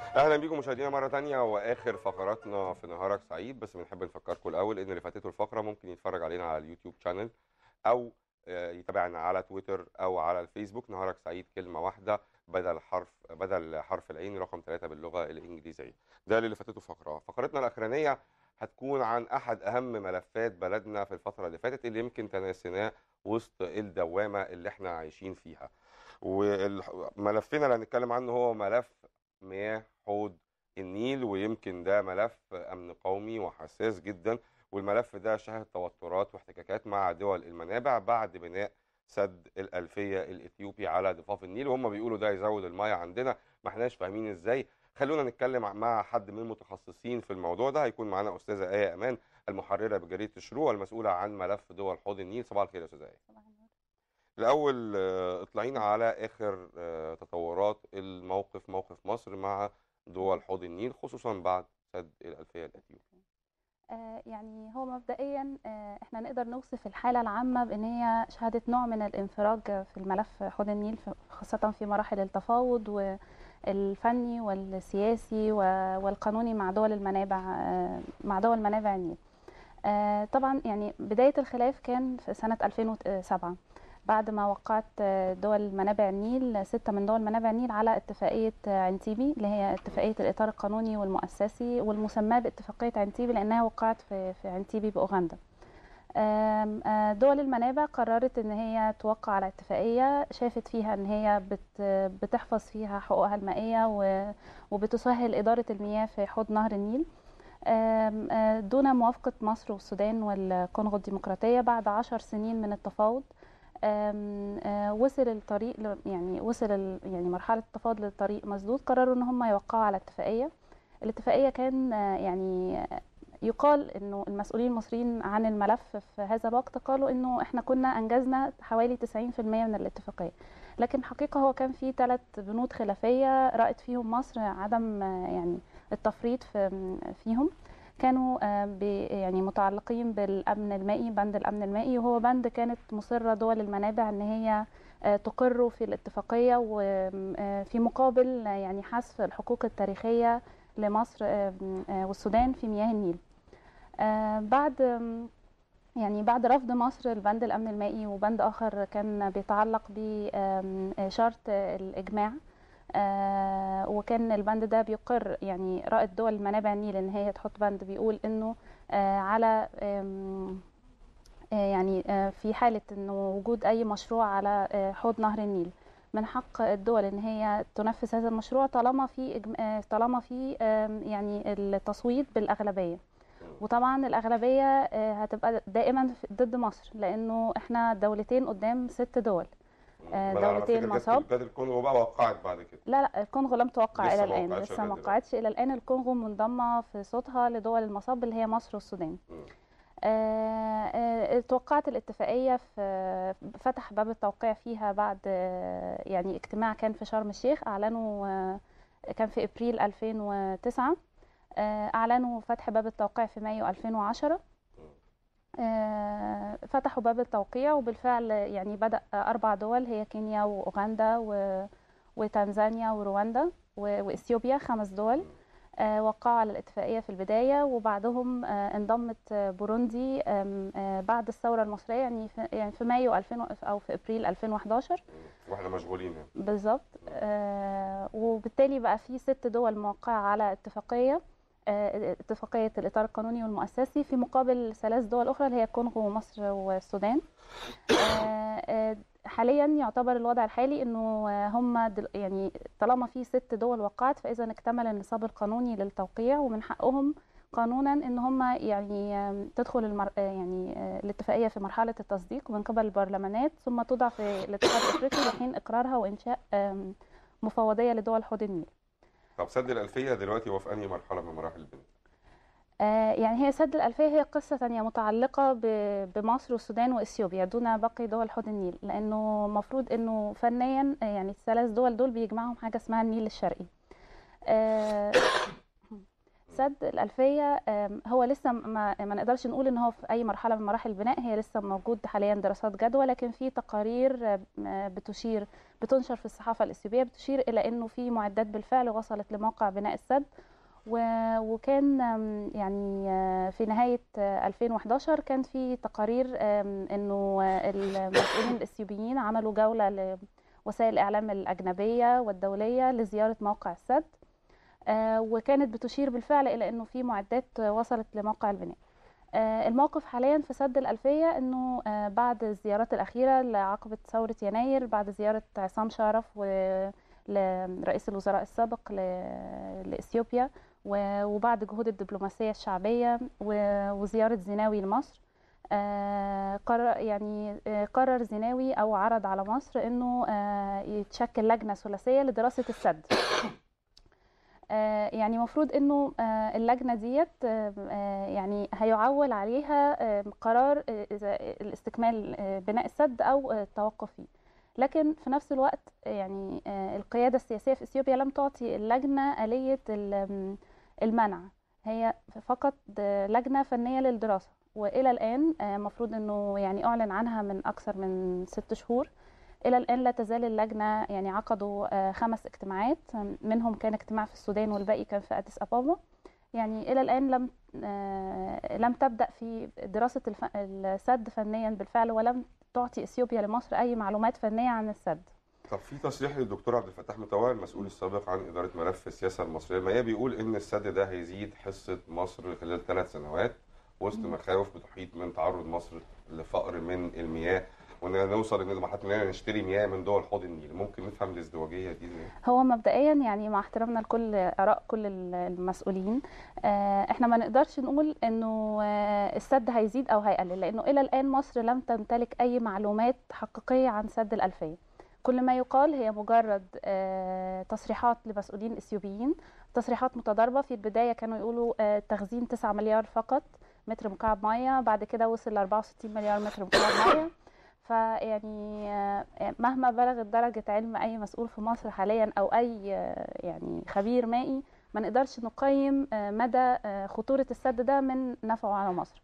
اهلا بيكم مشاهدينا مره تانية واخر فقراتنا في نهارك سعيد بس بنحب نفكركم الاول ان اللي فاتته الفقره ممكن يتفرج علينا على اليوتيوب شانل او آه، يتابعنا على تويتر او على الفيسبوك نهارك سعيد كلمه واحده بدل حرف بدل حرف العين رقم ثلاثة باللغه الانجليزيه ده اللي فاتته فقره فقرتنا الاخرانيه هتكون عن احد اهم ملفات بلدنا في الفتره اللي فاتت اللي يمكن تناسيناه وسط الدوامه اللي احنا عايشين فيها وملفنا اللي هنتكلم عنه هو ملف مياه حوض النيل ويمكن ده ملف امن قومي وحساس جدا والملف ده شهد توترات واحتكاكات مع دول المنابع بعد بناء سد الألفية الإثيوبي على ضفاف النيل وهم بيقولوا ده يزود المياه عندنا ما احناش فاهمين ازاي خلونا نتكلم مع حد من المتخصصين في الموضوع ده هيكون معانا أستاذة آية أمان المحررة بجريدة الشروق والمسؤولة عن ملف دول حوض النيل صباح الخير يا أستاذة آية الأول آه، اطلعينا على آخر آه، تطورات الموقف موقف مصر مع دول حوض النيل خصوصا بعد سد الألفية الأثيوبي آه، يعني هو مبدئيا آه، احنا نقدر نوصف الحاله العامه بان هي شهدت نوع من الانفراج في الملف حوض النيل في- خاصه في مراحل التفاوض والفني والسياسي و- والقانوني مع دول المنابع آه، مع دول منابع النيل آه، طبعا يعني بدايه الخلاف كان في سنه 2007 بعد ما وقعت آه، دول منابع النيل ستة من دول منابع النيل على اتفاقية آه، عنتيبي اللي هي اتفاقية الإطار القانوني والمؤسسي والمسماة باتفاقية عنتيبي لأنها وقعت في في عنتيبي بأوغندا. آم، آه، دول المنابع قررت ان هي توقع على اتفاقيه شافت فيها ان هي بت بتحفظ فيها حقوقها المائيه و- وبتسهل اداره المياه في حوض نهر النيل آم، آه، دون موافقه مصر والسودان والكونغو الديمقراطيه بعد عشر سنين من التفاوض آم، آه، وصل الطريق ل- يعني وصل ال- يعني مرحله التفاوض للطريق مسدود قرروا ان هم يوقعوا على اتفاقيه الاتفاقيه كان آه، يعني يقال انه المسؤولين المصريين عن الملف في هذا الوقت قالوا انه احنا كنا انجزنا حوالي 90% من الاتفاقيه لكن الحقيقه هو كان في ثلاث بنود خلافيه رأت فيهم مصر عدم آه، يعني التفريط في فيهم كانوا آه، بي- يعني متعلقين بالامن المائي بند الامن المائي وهو بند كانت مصره دول المنابع ان هي آه، تقر في الاتفاقيه وفي مقابل آه، يعني حذف الحقوق التاريخيه لمصر آه، آه، والسودان في مياه النيل آه، بعد آم، يعني بعد رفض مصر البند الامن المائي وبند اخر كان بيتعلق بشرط الاجماع آه، وكان البند ده بيقر يعني رائد دول منابع النيل ان هي تحط بند بيقول انه آه، على آم، آه، يعني آه، في حاله انه وجود اي مشروع على آه، حوض نهر النيل من حق الدول ان هي تنفذ هذا المشروع طالما في إجم- آه، طالما في آم، يعني التصويت بالاغلبيه وطبعا الاغلبيه آه، هتبقى دائما في- ضد مصر لانه احنا دولتين قدام ست دول آه، ما أنا على دولتين فكرة مصاب. جت الكونغو بقى وقعت بعد كده لا لا الكونغو لم توقع لسه الى ما الان وقعتش لسه ما لغاية وقعتش الى الان الكونغو منضمه في صوتها لدول المصاب اللي هي مصر والسودان مم. آه، آه، توقعت الاتفاقية في فتح باب التوقيع فيها بعد آه، يعني اجتماع كان في شرم الشيخ أعلنوا آه، كان في إبريل 2009 آه، أعلنوا فتح باب التوقيع في مايو 2010 آه، فتحوا باب التوقيع وبالفعل يعني بدأ أربع دول هي كينيا وأوغندا و- وتنزانيا ورواندا و- وإثيوبيا خمس دول آه، وقعوا على الاتفاقية في البداية وبعدهم آه، انضمت آه، بوروندي آم، آه، بعد الثورة المصرية يعني في يعني في مايو 2000 و- أو في إبريل 2011 واحنا مشغولين يعني بالظبط آه، وبالتالي بقى في ست دول موقعة على اتفاقية آه، اتفاقية الإطار القانوني والمؤسسي في مقابل ثلاث دول أخرى اللي هي الكونغو ومصر والسودان آه، آه، حاليا يعتبر الوضع الحالي انه آه، هم دل- يعني طالما في ست دول وقعت فاذا اكتمل النصاب القانوني للتوقيع ومن حقهم قانونا ان هم يعني آم، تدخل المر... آه، يعني آه، الاتفاقيه في مرحله التصديق من قبل البرلمانات ثم توضع في الاتحاد الافريقي لحين اقرارها وانشاء آم، مفوضيه لدول حوض النيل طب سد الألفية دلوقتي هو في أنهي مرحلة من مراحل البناء؟ آه، يعني هي سد الألفية هي قصة تانية متعلقة ب- بمصر والسودان وإثيوبيا دون باقي دول حوض النيل لأنه مفروض إنه فنيا آه، يعني الثلاث دول دول بيجمعهم حاجة اسمها النيل الشرقي آه، السد الألفية آم، هو لسه ما, ما نقدرش نقول ان هو في اي مرحله من مراحل البناء هي لسه موجود حاليا دراسات جدوى لكن في تقارير آم، بتشير بتنشر في الصحافه الاثيوبيه بتشير الى انه في معدات بالفعل وصلت لموقع بناء السد و- وكان آم، يعني آه، في نهايه آه، 2011 كان في تقارير آم، انه آه، المسؤولين الاثيوبيين عملوا جوله لوسائل الاعلام الاجنبيه والدوليه لزياره موقع السد آه، وكانت بتشير بالفعل الى انه في معدات وصلت لموقع البناء آه، الموقف حاليا في سد الألفية انه آه، بعد الزيارات الأخيرة لعقبة ثورة يناير بعد زيارة عصام شرف و- لرئيس الوزراء السابق ل- لإثيوبيا و- وبعد جهود الدبلوماسية الشعبية و- وزيارة زيناوي لمصر آه، قرر يعني آه، قرر زيناوي أو عرض على مصر إنه آه، يتشكل لجنة ثلاثية لدراسة السد آه، يعني مفروض انه آه، اللجنه ديت آه، آه، يعني هيعول عليها آه، قرار آه، اذا الاستكمال آه، بناء السد او آه، التوقف فيه لكن في نفس الوقت آه، يعني آه، القياده السياسيه في اثيوبيا لم تعطي اللجنه اليه ال- المنع هي فقط آه، لجنه فنيه للدراسه والى الان المفروض انه يعني اعلن عنها من اكثر من ست شهور الى الان لا تزال اللجنه يعني عقدوا آه، خمس اجتماعات منهم كان اجتماع في السودان والباقي كان في اديس ابابا يعني الى الان لم آه، لم تبدا في دراسه الف- السد فنيا بالفعل ولم تعطي اثيوبيا لمصر اي معلومات فنيه عن السد طب في تصريح للدكتور عبد الفتاح مطوع المسؤول السابق عن اداره ملف السياسه المصريه المائيه بيقول ان السد ده هيزيد حصه مصر خلال ثلاث سنوات وسط مم. مخاوف بتحيط من تعرض مصر لفقر من المياه وان نوصل ان مرحله اننا نشتري مياه من دول حوض النيل ممكن نفهم الازدواجيه دي ازاي؟ هو مبدئيا يعني مع احترامنا لكل اراء كل المسؤولين آه، احنا ما نقدرش نقول انه آه، السد هيزيد او هيقلل لانه الى الان مصر لم تمتلك اي معلومات حقيقيه عن سد الالفيه كل ما يقال هي مجرد آه، تصريحات لمسؤولين اثيوبيين تصريحات متضاربه في البدايه كانوا يقولوا آه، تخزين 9 مليار فقط متر مكعب ميه بعد كده وصل ل 64 مليار متر مكعب ميه فيعني آه، مهما بلغت درجة علم أي مسؤول في مصر حاليا أو أي آه، يعني خبير مائي ما نقدرش نقيم آه، مدى آه، خطورة السد ده من نفعه على مصر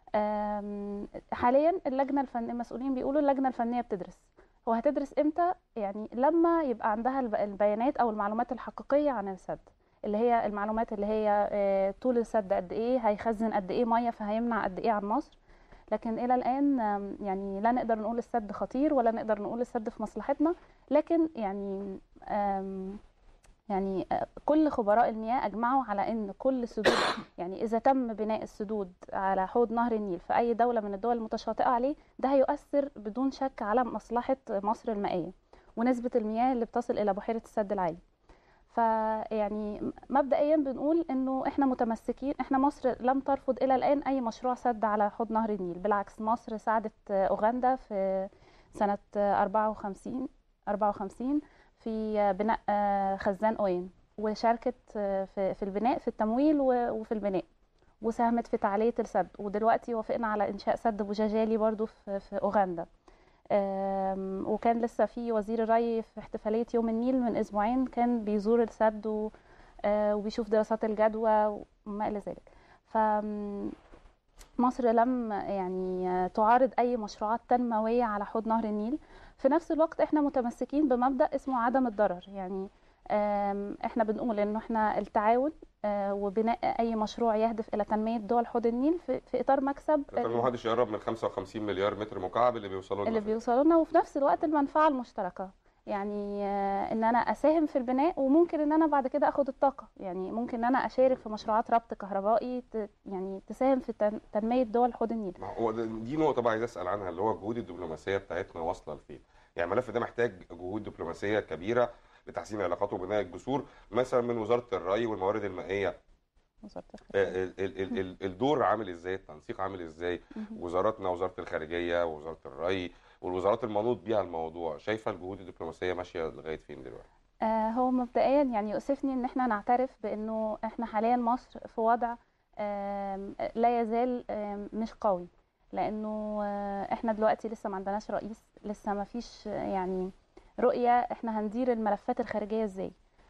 آم، حاليا اللجنة الفنية المسؤولين بيقولوا اللجنة الفنية بتدرس هو هتدرس امتى يعني لما يبقى عندها الب- البيانات او المعلومات الحقيقيه عن السد اللي هي المعلومات اللي هي آه، طول السد قد ايه هيخزن قد ايه ميه فهيمنع قد ايه عن مصر لكن الى الان آم، يعني لا نقدر نقول السد خطير ولا نقدر نقول السد في مصلحتنا لكن يعني آم، يعني آه، كل خبراء المياه اجمعوا على ان كل سدود يعني اذا تم بناء السدود على حوض نهر النيل في اي دوله من الدول المتشاطئه عليه ده هيؤثر بدون شك على مصلحه مصر المائيه ونسبه المياه اللي بتصل الى بحيره السد العالي فيعني مبدئيا بنقول انه احنا متمسكين احنا مصر لم ترفض الى الان اي مشروع سد على حوض نهر النيل بالعكس مصر ساعدت اوغندا في سنه 54 54 في بناء خزان اوين وشاركت في في البناء في التمويل و- وفي البناء وساهمت في تعلية السد ودلوقتي وافقنا على إنشاء سد بوجاجالي برضو في, في أوغندا آم، وكان لسه في وزير الري في احتفالية يوم النيل من أسبوعين كان بيزور السد و- آه، وبيشوف دراسات الجدوى وما إلى ذلك ف مصر لم يعني تعارض أي مشروعات تنموية على حوض نهر النيل في نفس الوقت احنا متمسكين بمبدأ اسمه عدم الضرر يعني آم، احنا بنقول انه احنا التعاون آه، وبناء اي مشروع يهدف الى تنميه دول حوض النيل في, في اطار مكسب لكن ما حدش يقرب من 55 مليار متر مكعب اللي بيوصلوا اللي لنا بيوصلوا لنا وفي نفس الوقت المنفعه المشتركه يعني آه، ان انا اساهم في البناء وممكن ان انا بعد كده اخد الطاقه يعني ممكن ان انا اشارك في مشروعات ربط كهربائي ت- يعني تساهم في تن- تنميه دول حوض النيل ما هو ده- دي نقطة بقى عايز أسأل عنها اللي هو الجهود الدبلوماسية بتاعتنا واصلة لفين؟ يعني الملف ده محتاج جهود دبلوماسية كبيرة لتحسين العلاقات وبناء الجسور مثلا من وزارة الري والموارد المائية وزارة الخارجية. آه، ال- ال- ال- ال- الدور عامل ازاي؟ التنسيق عامل ازاي؟ مهم. وزاراتنا وزارة الخارجية ووزارة الري والوزارات المنوط بيها الموضوع شايفة الجهود الدبلوماسية ماشية لغاية فين دلوقتي؟ آه، هو مبدئيا يعني يؤسفني ان احنا نعترف بانه احنا حاليا مصر في وضع آم، لا يزال آم، مش قوي لانه آه، احنا دلوقتي لسه ما عندناش رئيس لسه ما فيش آه، يعني رؤية احنا هندير الملفات الخارجية ازاي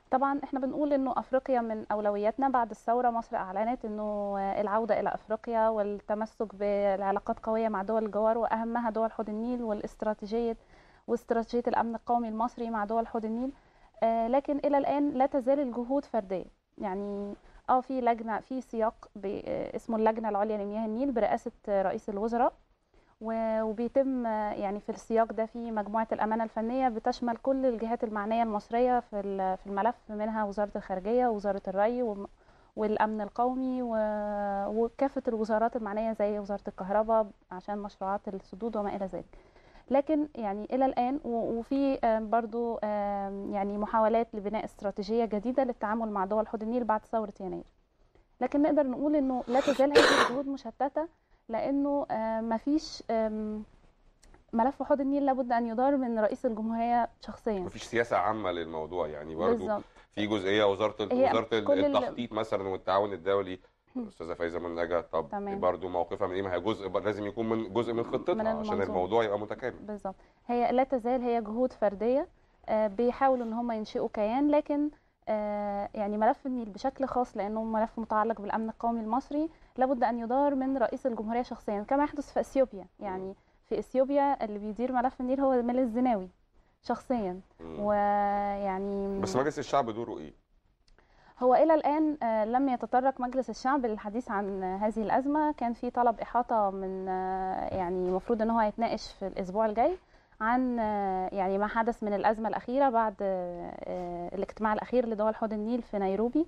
طبعا احنا بنقول انه افريقيا من اولوياتنا بعد الثوره مصر اعلنت انه العوده الى افريقيا والتمسك بالعلاقات قويه مع دول الجوار واهمها دول حوض النيل والاستراتيجيه واستراتيجيه الامن القومي المصري مع دول حوض النيل آه، لكن الى الان لا تزال الجهود فرديه يعني اه في لجنه في سياق ب- آه، اسمه اللجنه العليا لمياه النيل برئاسه رئيس الوزراء و- وبيتم آه، يعني في السياق ده في مجموعه الامانه الفنيه بتشمل كل الجهات المعنيه المصريه في ال- في الملف منها وزاره الخارجيه ووزاره الري وم- والامن القومي و- وكافه الوزارات المعنيه زي وزاره الكهرباء عشان مشروعات السدود وما الى ذلك لكن يعني الى الان و- وفي آم، برضو آم، يعني محاولات لبناء استراتيجيه جديده للتعامل مع دول حوض النيل بعد ثوره يناير لكن نقدر نقول انه لا تزال هذه الجهود مشتته لانه آم، مفيش آم، ملف حوض النيل لابد ان يدار من رئيس الجمهوريه شخصيا مفيش سياسه عامه للموضوع يعني برضو بالظبط في جزئيه وزاره ال- هي وزاره ال- كل ال- التخطيط مثلا والتعاون الدولي هم. استاذه فايزه منجا طب تمام. برضو موقفها من ايه ما هي جزء ب- لازم يكون من جزء من خطتها من عشان المنظومة. الموضوع يبقى متكامل بالظبط هي لا تزال هي جهود فرديه آه، بيحاولوا ان هم ينشئوا كيان لكن آه، يعني ملف النيل بشكل خاص لانه ملف متعلق بالامن القومي المصري لابد ان يدار من رئيس الجمهوريه شخصيا كما يحدث في اثيوبيا يعني في اثيوبيا اللي بيدير ملف النيل هو ميل الزناوي شخصيا مم. ويعني بس مجلس الشعب دوره ايه؟ هو الى الان آه، لم يتطرق مجلس الشعب للحديث عن آه، هذه الازمه كان في طلب احاطه من آه، يعني المفروض ان هو يتناقش في الاسبوع الجاي عن آه، يعني ما حدث من الازمه الاخيره بعد آه، آه، الاجتماع الاخير لدول حوض النيل في نيروبي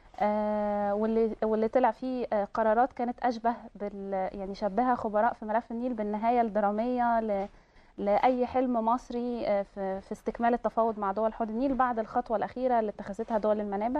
آه، واللي واللي طلع فيه آه، قرارات كانت اشبه بال يعني شبهها خبراء في ملف النيل بالنهايه الدراميه ل لاي حلم مصري آه، في في استكمال التفاوض مع دول حوض النيل بعد الخطوه الاخيره اللي اتخذتها دول المنابع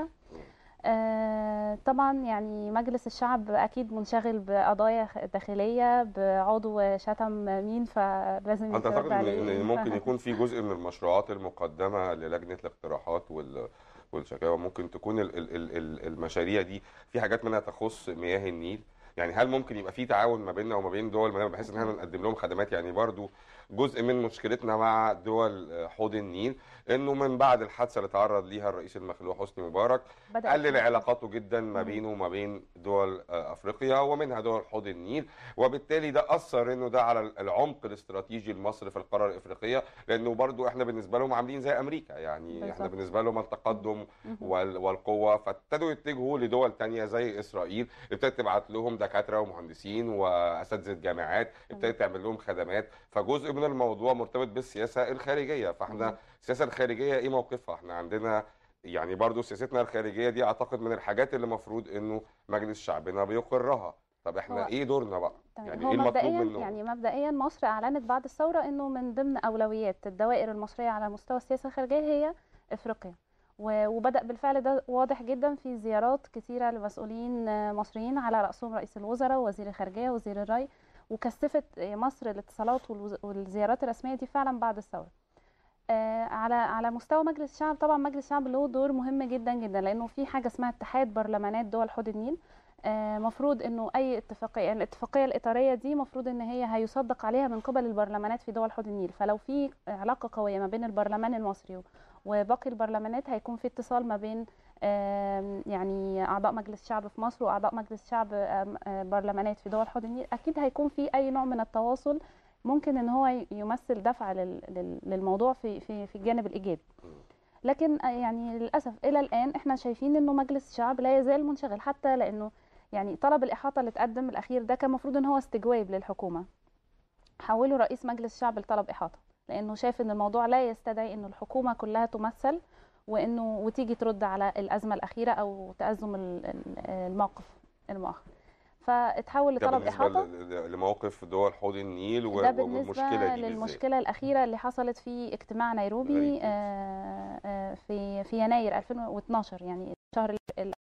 آه، طبعا يعني مجلس الشعب اكيد منشغل بقضايا خ- داخليه بعضو شتم مين فلازم انت يترد تعتقد ان عليه إن ممكن يكون في جزء من المشروعات المقدمه للجنه الاقتراحات وال والشكاوى ممكن تكون ال ال ال ال المشاريع دي في حاجات منها تخص مياه النيل يعني هل ممكن يبقى في تعاون ما بيننا وما بين دول المنابع بحيث ان احنا نقدم لهم خدمات يعني برضو جزء من مشكلتنا مع دول آه، حوض النيل انه من بعد الحادثه اللي تعرض ليها الرئيس المخلوع حسني مبارك بدأت قلل علاقاته جدا ما مم. بينه وما بين دول آه، افريقيا ومنها دول حوض النيل وبالتالي ده اثر انه ده على العمق الاستراتيجي لمصر في القاره الافريقيه لانه برضو احنا بالنسبه لهم عاملين زي امريكا يعني احنا بالظبط. بالنسبه لهم التقدم مهم. وال- والقوه فابتدوا يتجهوا لدول تانية زي اسرائيل ابتدت تبعت لهم دكاتره ومهندسين واساتذه جامعات ابتدت تعمل لهم خدمات فجزء من الموضوع مرتبط بالسياسه الخارجيه فاحنا مهم. السياسه الخارجيه ايه موقفها احنا عندنا يعني برضو سياستنا الخارجيه دي اعتقد من الحاجات اللي المفروض انه مجلس شعبنا بيقرها طب احنا هو- ايه دورنا بقى تمام. يعني هو ايه المطلوب مبدئيا منه يعني مبدئيا مصر اعلنت بعد الثوره انه من ضمن اولويات الدوائر المصريه على مستوى السياسه الخارجيه هي افريقيا و- وبدا بالفعل ده واضح جدا في زيارات كثيره لمسؤولين آه، مصريين على راسهم رئيس الوزراء ووزير الخارجيه ووزير الري وكثفت آه، مصر الاتصالات والوز- والزيارات الرسميه دي فعلا بعد الثوره آه، على على مستوى مجلس الشعب طبعا مجلس الشعب له دور مهم جدا جدا لانه في حاجه اسمها اتحاد برلمانات دول حوض النيل آه، مفروض انه اي اتفاقيه يعني الاتفاقيه الاطاريه دي مفروض ان هي هيصدق عليها من قبل البرلمانات في دول حوض النيل فلو في علاقه قويه ما بين البرلمان المصري وباقي البرلمانات هيكون في اتصال ما بين آم، يعني اعضاء مجلس الشعب في مصر واعضاء مجلس الشعب آم، آه، برلمانات في دول حوض النيل اكيد هيكون في اي نوع من التواصل ممكن ان هو يمثل دفع لل- لل- للموضوع في في في الجانب الايجابي لكن آه، يعني للاسف الى الان احنا شايفين انه مجلس الشعب لا يزال منشغل حتى لانه يعني طلب الاحاطه اللي اتقدم الاخير ده كان المفروض ان هو استجواب للحكومه حوله رئيس مجلس الشعب لطلب احاطه لانه شايف ان الموضوع لا يستدعي انه الحكومه كلها تمثل وانه وتيجي ترد على الازمه الاخيره او تازم ال- ال- الموقف المؤخر فاتحول ده لطلب بالنسبه احاطه ل- ل- لموقف دول حوض النيل و- ده والمشكله بالنسبة دي بالذات للمشكلة الأخيرة اللي حصلت في اجتماع غريب نيروبي جدا. آه، آه، في في يناير 2012 يعني الشهر ال-